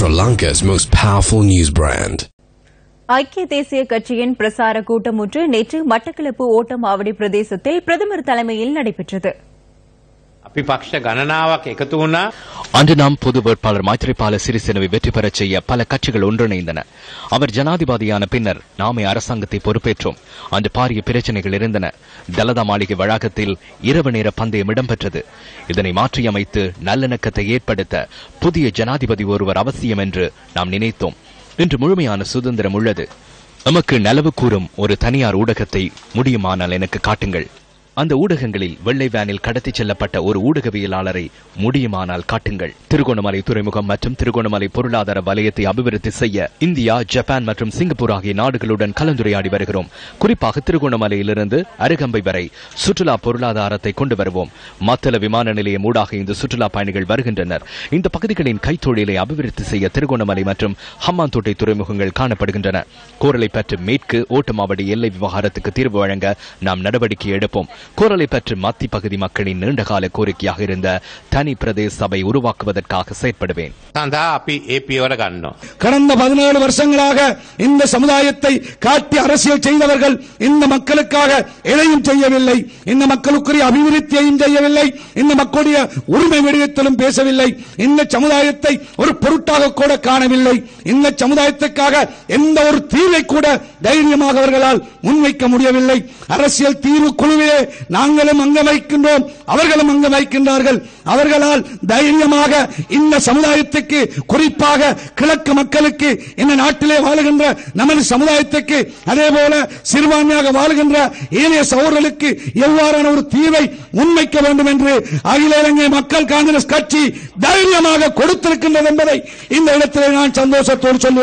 Sri Lanka's most powerful news brand. ஐக்கிய தேசிய கட்சியின் பிரசார கூட்டம் ஒன்று நேற்று மட்டக்களப்பு ஓட்டமாவடி பிரதேசத்தில் பிரதமர் தலைமையில் நடைபெற்றது අපි පක්ෂ ගණනාවක් එකතු වුණා அன்று நாம் பொது வேட்பாளர் மைத்ரிபால சிறிசேனவை வெற்றி பெறச் செய்ய பல கட்சிகள் ஒன்றிணைந்தன அவர் ஜனாதிபதியான பின்னர் நாமே அரசாங்கத்தை பொறுப்பேற்றோம் அன்று பாரிய பிரச்சனைகள் இருந்தன தலதா மாளிகை வளாகத்தில் இரவு நேர பந்தயம் இடம்பெற்றது இதனை மாற்றியமைத்து நல்லிணக்கத்தை ஏற்படுத்த புதிய ஜனாதிபதி ஒருவர் அவசியம் என்று நாம் நினைத்தோம் இன்று முழுமையான சுதந்திரம் உள்ளது நமக்கு நலவு கூறும் ஒரு தனியார் ஊடகத்தை முடியுமானால் எனக்கு காட்டுங்கள் அந்த ஊடகங்களில் வெள்ளை வேனில் கடத்திச் செல்லப்பட்ட ஒரு ஊடகவியலாளரை முடியுமானால் காட்டுங்கள் திருகோணமலை துறைமுகம் மற்றும் திருகோணமலை பொருளாதார வலயத்தை அபிவிருத்தி செய்ய இந்தியா ஜப்பான் மற்றும் சிங்கப்பூர் ஆகிய நாடுகளுடன் கலந்துரையாடி வருகிறோம் குறிப்பாக திருகோணமலையிலிருந்து அருகம்பை வரை சுற்றுலா பொருளாதாரத்தை கொண்டு வருவோம் மத்தள விமான நிலையம் ஊடாக இந்த சுற்றுலா பயணிகள் வருகின்றனர் இந்த பகுதிகளின் கைத்தொழிலை அபிவிருத்தி செய்ய திருகோணமலை மற்றும் ஹம்மாந்தோட்டை துறைமுகங்கள் காணப்படுகின்றன கோரளைப்பற்று மேற்கு ஓட்டமாவடி எல்லை விவகாரத்துக்கு தீர்வு வழங்க நாம் நடவடிக்கை எடுப்போம் கோரளைப்பற்று மத்தி பகுதி மக்களின் நீண்டகால கோரிக்கையாக இருந்த தனி பிரதேச சபை உருவாக்குவதற்காக செயற்படுவேன் සඳහා අපි ඒ පියවර ගන්නවා. கடந்த பதினேழு வருஷங்களாக இந்த சமுதாயத்தை காட்டி அரசியல் செய்தவர்கள் இந்த மக்களுக்காக எதையும் செய்யவில்லை இந்த மக்களுக்குரிய அபிவிருத்தியையும் செய்யவில்லை இந்த மக்களுடைய உரிமை விடயத்திலும் பேசவில்லை இந்த சமுதாயத்தை ஒரு பொருட்டாக கூட காணவில்லை இந்த சமுதாயத்துக்காக எந்த ஒரு தீர்வை கூட தைரியமாக அவர்களால் முன்வைக்க முடியவில்லை அரசியல் தீர்வு குழுவிலே நாங்களும் அங்க வைக்கின்றோம் அவர்களும் அங்க வைக்கின்றார்கள் அவர்களால் தைரியமாக இந்த சமுதாயத்துக்கு குறிப்பாக கிழக்கு மக்களுக்கு இந்த நாட்டிலே வாழுகின்ற நமது சமுதாயத்துக்கு அதே போல சிறுபான்மையாக வாழுகின்ற ஏனைய சகோதரர்களுக்கு எவ்வாறான ஒரு தீர்வை முன்வைக்க வேண்டும் என்று அகில இலங்கை மக்கள் காங்கிரஸ் கட்சி தைரியமாக கொடுத்திருக்கின்றது என்பதை இந்த இடத்திலே நான் சந்தோஷத்தோடு சொல்லுவேன்